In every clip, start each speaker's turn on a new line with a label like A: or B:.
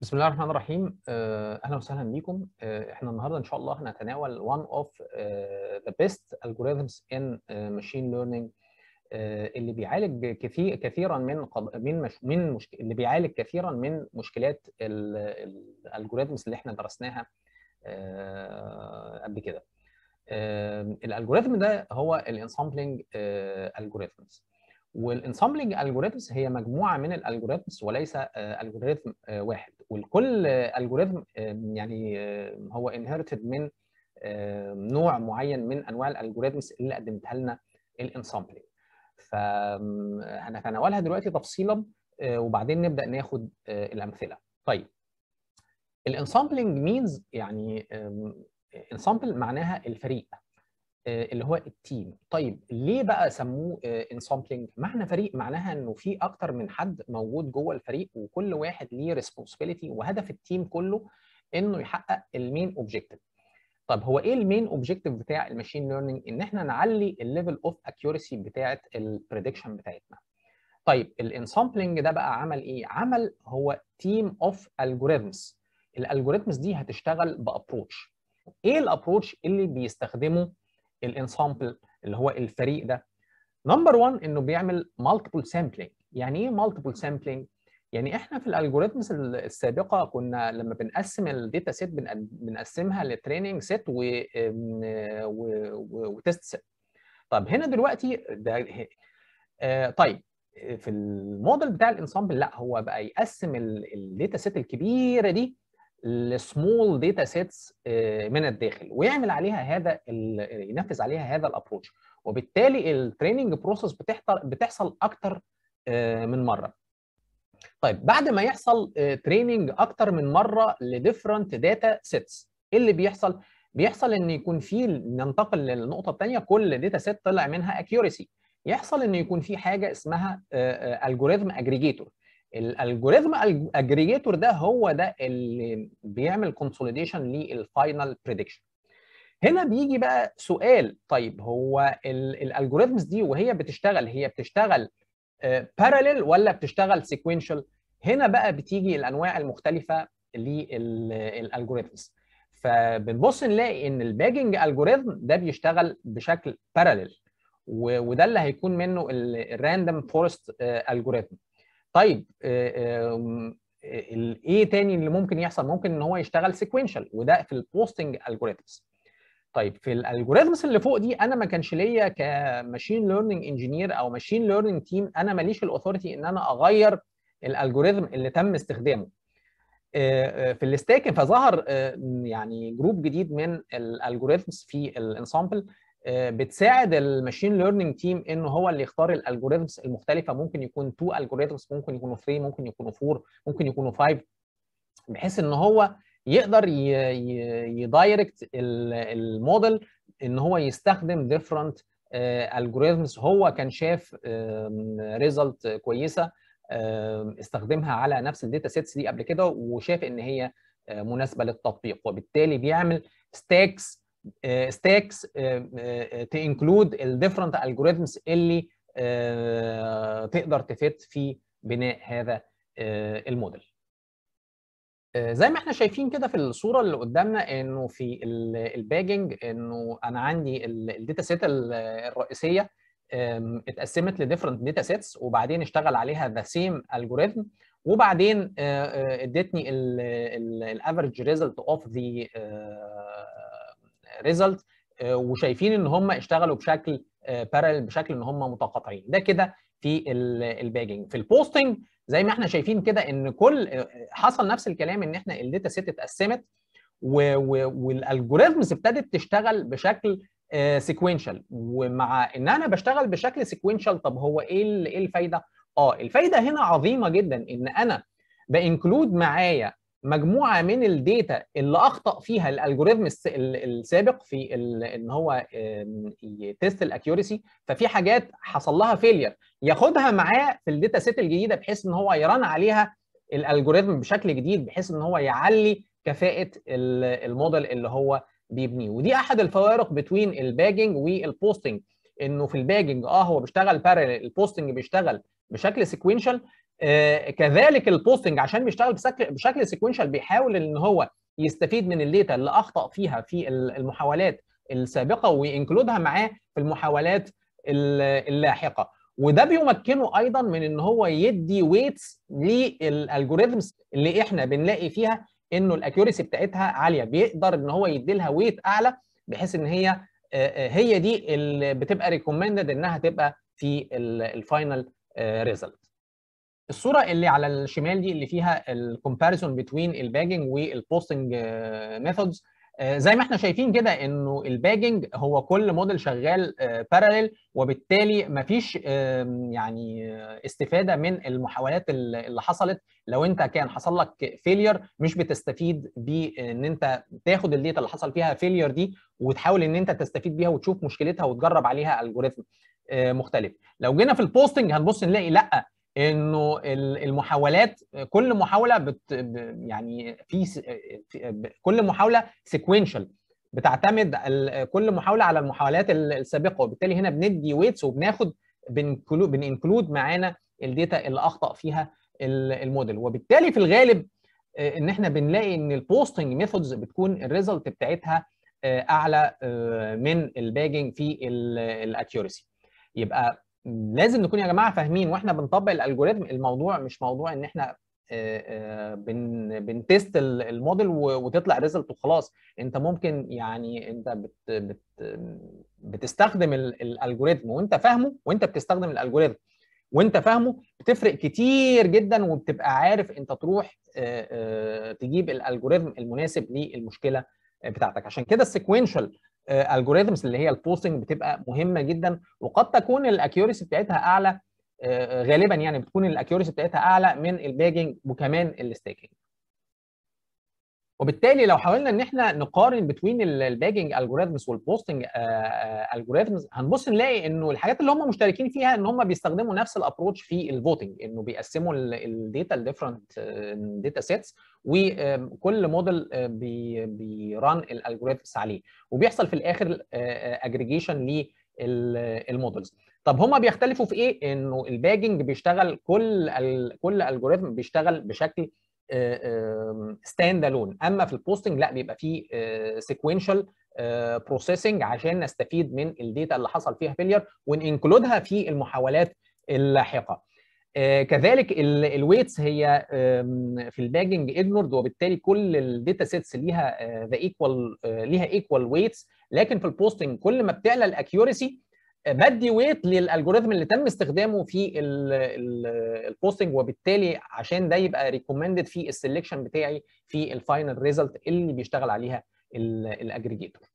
A: بسم الله الرحمن الرحيم اهلا وسهلا بكم احنا النهارده ان شاء الله هنتناول one of the best algorithms in machine learning اللي بيعالج كثير كثيرا من قض... من مش... من مش... اللي بيعالج كثيرا من مشكلات الالجوريثمز اللي احنا درسناها قبل كده الالجوريثم ده هو الانسامبلنج الجوريثمز والانسامبلنج الجوريثمز هي مجموعه من الالجوريثمز وليس الجوريثم واحد والكل الجوريثم يعني هو انهيرتد من نوع معين من انواع الالجوريثمز اللي قدمتها لنا الانسامبلنج فهنتناولها دلوقتي تفصيلا وبعدين نبدا ناخد الامثله طيب الانسامبلنج مينز يعني انسامبل معناها الفريق اللي هو التيم طيب ليه بقى سموه انسامبلنج معنى فريق معناها انه في اكتر من حد موجود جوه الفريق وكل واحد ليه ريسبونسبيلتي وهدف التيم كله انه يحقق المين اوبجيكتيف طب هو ايه المين اوبجيكتيف بتاع الماشين ليرنينج ان احنا نعلي الليفل اوف اكيورسي بتاعه البريدكشن بتاعتنا طيب الانسامبلنج ده بقى عمل ايه عمل هو تيم اوف الجوريثمز الالجوريثمز دي هتشتغل بابروتش ايه الابروتش اللي بيستخدمه الانسامبل اللي هو الفريق ده نمبر 1 انه بيعمل مالتيبل سامبلينج يعني ايه مالتيبل سامبلينج يعني احنا في الالجوريثمز السابقه كنا لما بنقسم الداتا سيت بنقسمها لتريننج سيت و... وتست سيت طب هنا دلوقتي ده آه طيب في الموديل بتاع الانسامبل لا هو بقى يقسم الداتا سيت الكبيره دي لسمول داتا سيتس من الداخل ويعمل عليها هذا ينفذ عليها هذا الابروتش وبالتالي التريننج بروسيس بتحصل بتحصل اكتر من مره طيب بعد ما يحصل تريننج اكتر من مره لديفرنت داتا سيتس ايه اللي بيحصل بيحصل ان يكون في ننتقل للنقطه الثانيه كل داتا سيت طلع منها اكيورسي يحصل ان يكون في حاجه اسمها الجوريثم اجريجيتور الالجوريثم اجريجيتور ده هو ده اللي بيعمل كونسوليديشن للفاينل بريدكشن هنا بيجي بقى سؤال طيب هو الالجوريثمز دي وهي بتشتغل هي بتشتغل باراليل ولا بتشتغل سيكوينشال هنا بقى بتيجي الانواع المختلفه للالجوريثمز فبنبص نلاقي ان الباجنج الجوريثم ده بيشتغل بشكل باراليل وده اللي هيكون منه الراندوم فورست الجوريثم طيب ايه تاني اللي ممكن يحصل ممكن ان هو يشتغل سيكوينشال وده في البوستنج الجوريثمز طيب في الالجوريثمز اللي فوق دي انا ما كانش ليا كماشين ليرنينج انجينير او ماشين ليرنينج تيم انا ماليش الاوثورتي ان انا اغير الالجوريثم اللي تم استخدامه في الستاك فظهر يعني جروب جديد من الالجوريثمز في الانسامبل بتساعد الماشين ليرنينج تيم انه هو اللي يختار الالجوريثمز المختلفه ممكن يكون 2 الجوريثمز ممكن يكونوا 3 ممكن يكونوا 4 ممكن يكونوا 5 بحيث ان هو يقدر يدايركت الموديل ان هو يستخدم ديفرنت الجوريثمز هو كان شاف ريزلت كويسه استخدمها على نفس الداتا سيتس دي قبل كده وشاف ان هي مناسبه للتطبيق وبالتالي بيعمل ستاكس ستاكس تو انكلود الديفرنت الجوريثمز اللي uh, تقدر تفيد في بناء هذا uh, الموديل uh, زي ما احنا شايفين كده في الصوره اللي قدامنا انه في الباجنج انه انا عندي الداتا سيت الرئيسيه اتقسمت لديفرنت داتا سيتس وبعدين اشتغل عليها ذا سيم الجوريثم وبعدين ادتني الافريج ريزلت اوف ذا ريزلت وشايفين ان هم اشتغلوا بشكل بارل بشكل ان هم متقاطعين ده كده في الباجنج في البوستنج زي ما احنا شايفين كده ان كل حصل نفس الكلام ان احنا الداتا سيت اتقسمت والالجوريزمز ابتدت تشتغل بشكل سيكوينشال ومع ان انا بشتغل بشكل سيكوينشال طب هو ايه ايه الفايده اه الفايده هنا عظيمه جدا ان انا بانكلود معايا مجموعه من الداتا اللي اخطا فيها الالجوريثم السابق في ان هو يتست الاكيورسي ففي حاجات حصل لها فيلير ياخدها معاه في الداتا سيت الجديده بحيث ان هو يرن عليها الالجوريثم بشكل جديد بحيث ان هو يعلي كفاءه الموديل اللي هو بيبنيه ودي احد الفوارق بين الباجنج والبوستنج انه في الباجنج اه هو بيشتغل بارallel البوستنج بيشتغل بشكل سيكوينشال كذلك البوستنج عشان بيشتغل بشكل بشكل سيكونشال بيحاول ان هو يستفيد من الداتا اللي اخطا فيها في المحاولات السابقه وينكلودها معاه في المحاولات اللاحقه وده بيمكنه ايضا من ان هو يدي ويتس للالجوريزمز اللي احنا بنلاقي فيها انه الاكيوريسي بتاعتها عاليه بيقدر ان هو يدي لها ويت اعلى بحيث ان هي هي دي اللي بتبقى ريكومندد انها تبقى في الفاينل ريزلت الصوره اللي على الشمال دي اللي فيها الكومباريزون بين الباجنج والبوستنج ميثودز زي ما احنا شايفين كده انه الباجنج هو كل موديل شغال باراليل وبالتالي مفيش يعني استفاده من المحاولات اللي حصلت لو انت كان حصل لك فيلير مش بتستفيد بان انت تاخد الداتا اللي حصل فيها فيلير دي وتحاول ان انت تستفيد بيها وتشوف مشكلتها وتجرب عليها الجوريثم مختلف لو جينا في البوستنج هنبص نلاقي لا انه المحاولات كل محاوله بت يعني في كل محاوله سيكوينشال بتعتمد كل محاوله على المحاولات السابقه وبالتالي هنا بندي ويتس وبناخد بننكلود معانا الداتا اللي اخطا فيها الموديل وبالتالي في الغالب ان احنا بنلاقي ان البوستنج ميثودز بتكون الريزلت بتاعتها اعلى من الباجنج في الاكيورسي يبقى لازم نكون يا جماعه فاهمين واحنا بنطبق الالجوريزم الموضوع مش موضوع ان احنا بن بنتست الموديل وتطلع ريزلت وخلاص انت ممكن يعني انت بت بت بتستخدم الالجوريزم وانت فاهمه وانت بتستخدم الالجوريزم وانت فاهمه بتفرق كتير جدا وبتبقى عارف انت تروح تجيب الالجوريزم المناسب للمشكله بتاعتك عشان كده السيكوينشال الجوريزمز اللي هي البوستنج بتبقى مهمه جدا وقد تكون الاكيوريسي بتاعتها اعلى غالبا يعني بتكون الاكيوريسي بتاعتها اعلى من الباجنج وكمان الستيكنج وبالتالي لو حاولنا ان احنا نقارن بين الباجنج الجوريزمز والبوستنج الجوريزمز هنبص نلاقي انه الحاجات اللي هم مشتركين فيها ان هم بيستخدموا نفس الابروتش في الفوتنج انه بيقسموا الداتا لديفرنت داتا سيتس وكل موديل بيران الالجوريزمز عليه وبيحصل في الاخر اجريجيشن للمودلز طب هم بيختلفوا في ايه انه الباجنج بيشتغل كل كل الجوريزم بيشتغل بشكل ستاند الون اما في البوستنج لا بيبقى فيه سيكوينشال بروسيسنج عشان نستفيد من الداتا اللي حصل فيها فيلير وننكلودها في المحاولات اللاحقه كذلك الويتس هي في الباجنج اجنورد وبالتالي كل الداتا سيتس ليها ذا ايكوال ليها ايكوال ويتس لكن في البوستنج كل ما بتعلى الاكيورسي بدي ويت للالجوريثم اللي تم استخدامه في البوستنج وبالتالي عشان ده يبقى ريكومندد في السلكشن بتاعي في الفاينل ريزلت اللي بيشتغل عليها الاجريجيتور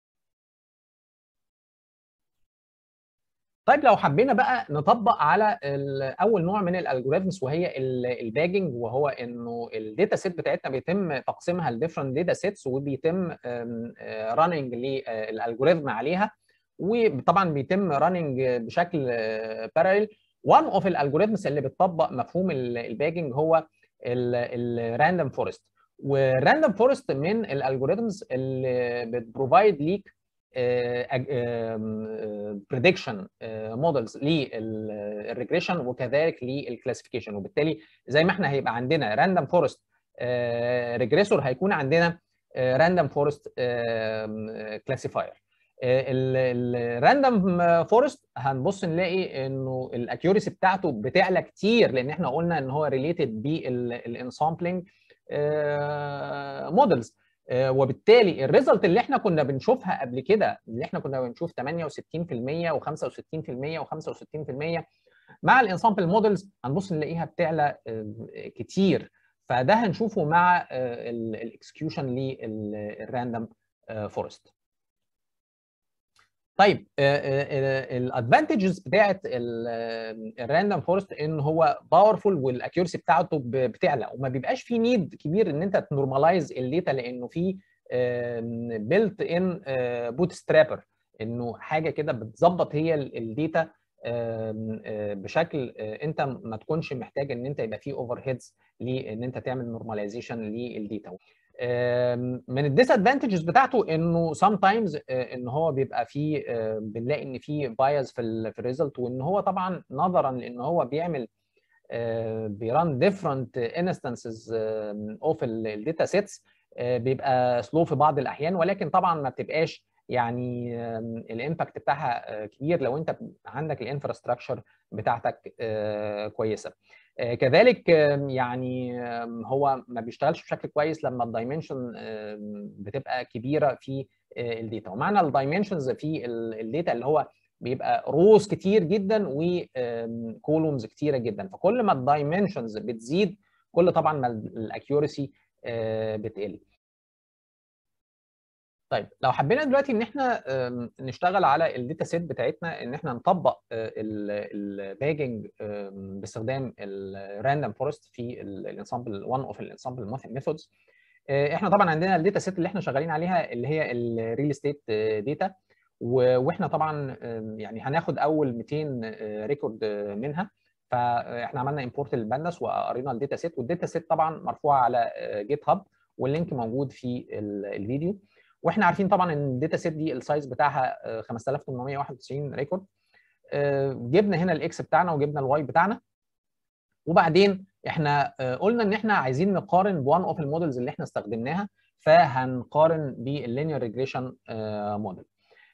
A: طيب لو حبينا بقى نطبق على اول نوع من الالجوريثمز وهي الباجنج وهو انه الداتا سيت بتاعتنا بيتم تقسيمها لديفرنت داتا سيتس وبيتم راننج للالجوريثم عليها وطبعا بيتم راننج بشكل باراليل وان اوف الالجوريثمز اللي بتطبق مفهوم الباجنج هو الراندوم فورست والراندوم فورست من الالجوريثمز اللي بتبروفايد ليك بريدكشن مودلز للريجريشن وكذلك للكلاسيفيكيشن وبالتالي زي ما احنا هيبقى عندنا راندوم فورست ريجريسور هيكون عندنا راندوم فورست كلاسيفاير الراندوم فورست هنبص نلاقي انه الاكيوريسي بتاعته بتعلى كتير لان احنا قلنا ان هو ريليتد بالانسامبلنج مودلز وبالتالي الريزلت اللي احنا كنا بنشوفها قبل كده اللي احنا كنا بنشوف 68% و65% و65% مع الانسامبل مودلز هنبص نلاقيها بتعلى كتير فده هنشوفه مع الاكسكيوشن للراندوم فورست طيب الادفانتجز بتاعت الراندوم فورست ان هو باورفول والاكيورسي بتاعته بتعلى وما بيبقاش في نيد كبير ان انت تنورماليز الداتا لانه في بيلت ان بوت سترابر انه حاجه كده بتظبط هي الداتا بشكل انت ما تكونش محتاج ان انت يبقى فيه اوفر هيدز لان انت تعمل نورماليزيشن للداتا من الديس ادفانتجز بتاعته انه سام تايمز ان هو بيبقى فيه بنلاقي ان في بايز في في الريزلت وان هو طبعا نظرا لان هو بيعمل بيران ديفرنت انستنسز اوف الداتا سيتس بيبقى سلو في بعض الاحيان ولكن طبعا ما بتبقاش يعني الامباكت بتاعها كبير لو انت عندك الانفراستراكشر بتاعتك كويسه كذلك يعني هو ما بيشتغلش بشكل كويس لما الدايمنشن بتبقى كبيره في الداتا ومعنى الدايمنشنز في الداتا اللي هو بيبقى روز كتير جدا وكولومز كتيره جدا فكل ما الدايمنشنز بتزيد كل طبعا ما الاكيورسي بتقل طيب لو حبينا دلوقتي ان احنا نشتغل على الداتا سيت بتاعتنا ان احنا نطبق الباجنج باستخدام الراندوم فورست في الانسامبل وان اوف الانسامبل ميثودز احنا طبعا عندنا الداتا سيت اللي احنا شغالين عليها اللي هي الريل استيت داتا واحنا طبعا يعني هناخد اول 200 ريكورد منها فاحنا عملنا امبورت للبانداس وقرينا الداتا سيت والداتا سيت طبعا مرفوعه على جيت هاب واللينك موجود في الفيديو واحنا عارفين طبعا ان الداتا سيت دي السايز بتاعها 5891 ريكورد جبنا هنا الاكس بتاعنا وجبنا الواي بتاعنا وبعدين احنا قلنا ان احنا عايزين نقارن بوان اوف المودلز اللي احنا استخدمناها فهنقارن باللينير ريجريشن موديل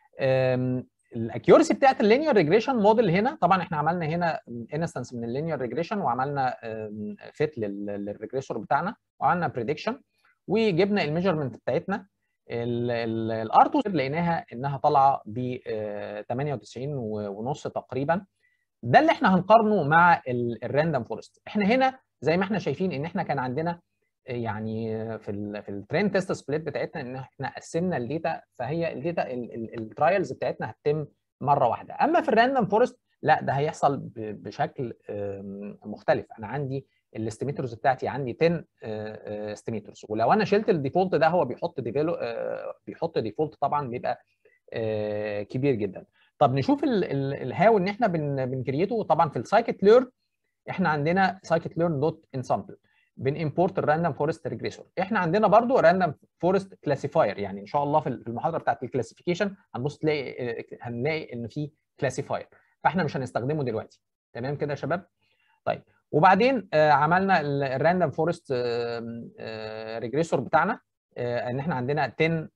A: الاكيورسي بتاعت اللينير ريجريشن موديل هنا طبعا احنا عملنا هنا انستنس من اللينير ريجريشن وعملنا فيت للريجريسور بتاعنا وعملنا بريدكشن وجبنا الميجرمنت بتاعتنا الار 2 لقيناها انها طالعه ب 98 ونص تقريبا ده اللي احنا هنقارنه مع الراندوم فورست احنا هنا زي ما احنا شايفين ان احنا كان عندنا يعني في ال في الترين تيست سبليت بتاعتنا ان احنا قسمنا الداتا فهي الداتا الترايلز بتاعتنا هتتم مره واحده اما في الراندوم فورست لا ده هيحصل بشكل مختلف انا عندي الاستيميترز بتاعتي عندي 10 استيميترز ولو انا شلت الديفولت ده هو بيحط ديفولت بيحط ديفولت طبعا بيبقى كبير جدا طب نشوف الهاو ان احنا بنكريته طبعا في السايكت ليرن احنا عندنا سايكت ليرن دوت انسامبل بنimporت الراندوم فورست ريجريسور احنا عندنا برضو راندوم فورست كلاسيفاير يعني ان شاء الله في المحاضره بتاعت الكلاسيفيكيشن هنبص تلاقي هنلاقي ان في كلاسيفاير فاحنا مش هنستخدمه دلوقتي تمام كده يا شباب طيب وبعدين عملنا الراندوم فورست ريجريسور بتاعنا ان احنا عندنا 10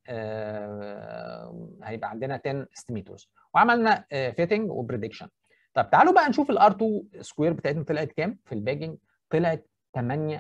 A: هيبقى عندنا 10 استيميتورز وعملنا فيتنج وبريدكشن طب تعالوا بقى نشوف الار 2 سكوير بتاعتنا طلعت كام في الباجنج طلعت 78%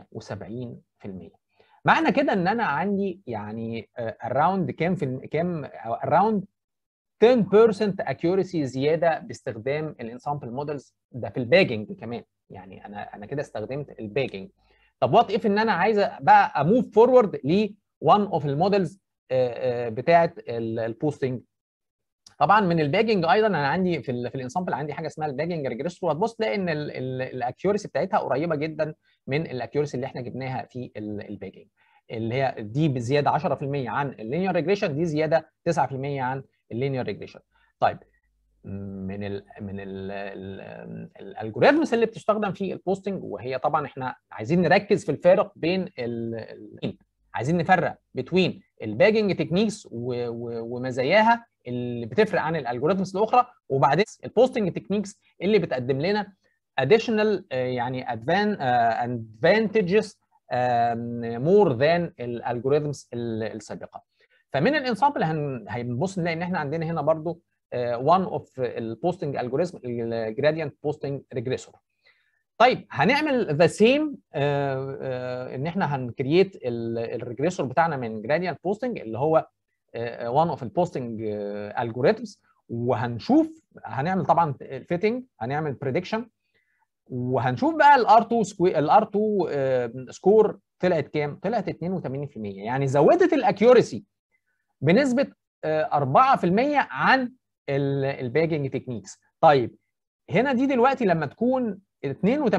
A: معنى كده ان انا عندي يعني اراوند كام في كام اراوند 10% accuracy زياده باستخدام الانسامبل مودلز ده في الباجنج كمان يعني انا انا كده استخدمت الباجنج طب وات اف ان انا عايز بقى اموف فورورد ل one اوف المودلز بتاعه البوستنج طبعا من الباجنج ايضا انا عندي في ال في الانسامبل عندي حاجه اسمها الباجنج ريجريسور هتبص تلاقي ان الاكيورسي بتاعتها قريبه جدا من الاكيورسي اللي احنا جبناها في الباجنج اللي هي دي بزياده 10% عن اللينير ريجريشن دي زياده 9% عن اللينير ريجريشن طيب من ال من الالجوريزمز اللي بتستخدم في البوستنج وهي طبعا احنا عايزين نركز في الفارق بين ال عايزين نفرق بين الباجنج تكنيكس ومزاياها اللي بتفرق عن الالجوريزمز الاخرى وبعدين البوستنج تكنيكس اللي بتقدم لنا additional يعني advantages more than الالجوريزمز السابقه فمن الانسامبل هنبص نلاقي ان احنا عندنا هنا برضو one of البوستنج الجوريزم الجراديانت بوستنج ريجريسور طيب هنعمل ذا سيم ان احنا هنكرييت الريجريسور بتاعنا من جراديانت بوستنج اللي هو one اوف البوستنج الجوريزمز وهنشوف هنعمل طبعا فيتنج هنعمل بريدكشن وهنشوف بقى الار 2 سكوير الار 2 سكور طلعت كام؟ طلعت 82% يعني زودت الاكيورسي بنسبه 4% عن الباجنج تكنيكس طيب هنا دي دلوقتي لما تكون 82.5%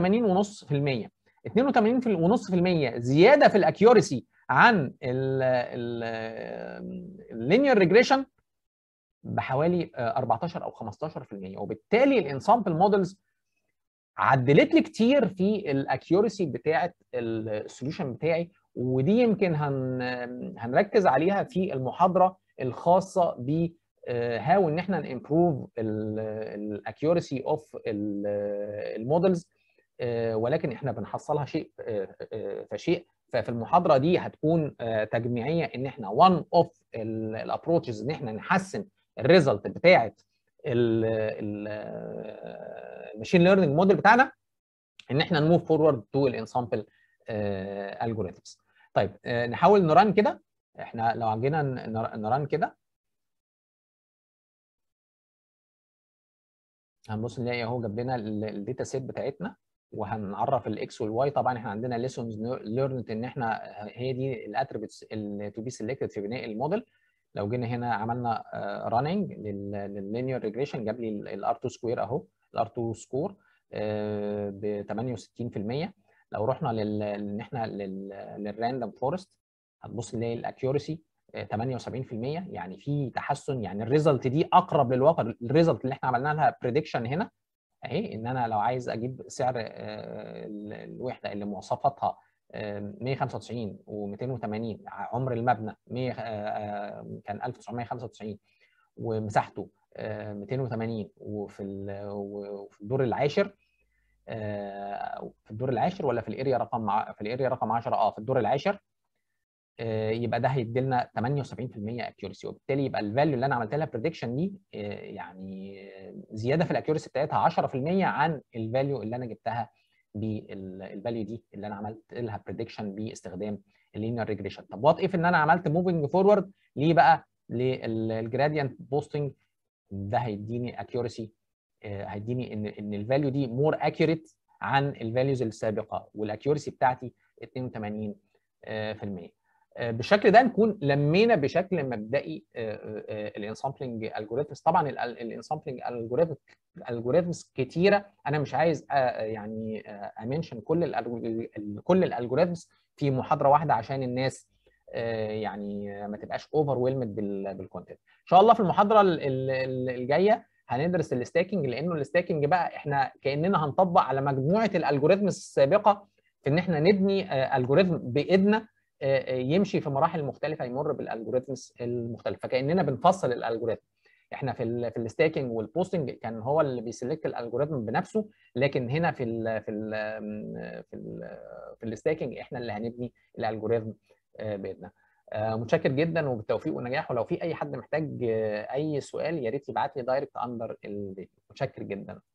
A: 82.5% زياده في الاكيورسي عن اللينير ريجريشن بحوالي 14 او 15% وبالتالي الانسامبل مودلز عدلت لي كتير في الاكيورسي بتاعه السوليوشن بتاعي ودي يمكن هن هنركز عليها في المحاضره الخاصه ب هاو ان احنا نمبروف الاكيورسي اوف المودلز ولكن احنا بنحصلها شيء فشيء ففي المحاضره دي هتكون تجميعيه ان احنا one اوف الابروتشز ان احنا نحسن الريزلت بتاعه الماشين ليرنينج موديل بتاعنا ان احنا نموف فورورد تو الانسامبل الجوريثمز طيب نحاول نران كده احنا لو جينا نران كده هنبص نلاقي اهو جاب لنا الداتا سيت بتاعتنا وهنعرف الاكس والواي طبعا احنا عندنا ليسونز ليرنت ان احنا هي دي الاتريبيوتس اللي تو بي سيلكتد في بناء الموديل لو جينا هنا عملنا راننج لللينير ريجريشن جاب لي الار 2 سكوير اهو الار 2 سكور ب 68% لو رحنا لل ان احنا للراندوم فورست هتبص نلاقي الاكيورسي 78% يعني في تحسن يعني الريزلت دي اقرب للواقع الريزلت اللي احنا عملنا لها بريدكشن هنا اهي ان انا لو عايز اجيب سعر الوحده اللي مواصفاتها 195 و280 عمر المبنى 100 كان 1995 ومساحته 280 وفي وفي الدور العاشر في الدور العاشر ولا في الاريا رقم في الاريا رقم 10 اه في الدور العاشر يبقى ده هيدي لنا 78% اكيورسي وبالتالي يبقى الفاليو اللي انا عملت لها بريدكشن دي يعني زياده في الاكيورسي بتاعتها 10% عن الفاليو اللي انا جبتها بالفاليو دي اللي انا عملت لها بريدكشن باستخدام اللينير ريجريشن طب وات اف ان انا عملت موفنج فورورد ليه بقى للجراديانت بوستنج ده هيديني اكيورسي هيديني ان ان الفاليو دي مور اكيوريت عن الفاليوز السابقه والاكيورسي بتاعتي 82% بالشكل ده نكون لمينا بشكل مبدئي الانسامبلنج الجوريثمز طبعا الانسامبلنج الجوريثمز كتيره انا مش عايز يعني امنشن كل كل الالجوريثمز في محاضره واحده عشان الناس يعني ما تبقاش اوفر ويلمد بالكونتنت ان شاء الله في المحاضره الجايه هندرس الستاكينج لانه الستاكينج بقى احنا كاننا هنطبق على مجموعه الالجوريثمز السابقه في ان احنا نبني الجوريثم بايدنا يمشي في مراحل مختلفه يمر بالالجوريثمز المختلفه فكاننا بنفصل الالجوريثم احنا في ال في الستاكينج والبوستنج كان هو اللي بيسلكت الالجوريثم بنفسه لكن هنا في ال في ال في ال في الستاكينج احنا اللي هنبني الالجوريثم بايدنا متشكر جدا وبالتوفيق والنجاح ولو في اي حد محتاج اي سؤال يا ريت يبعت لي دايركت اندر الفيديو متشكر جدا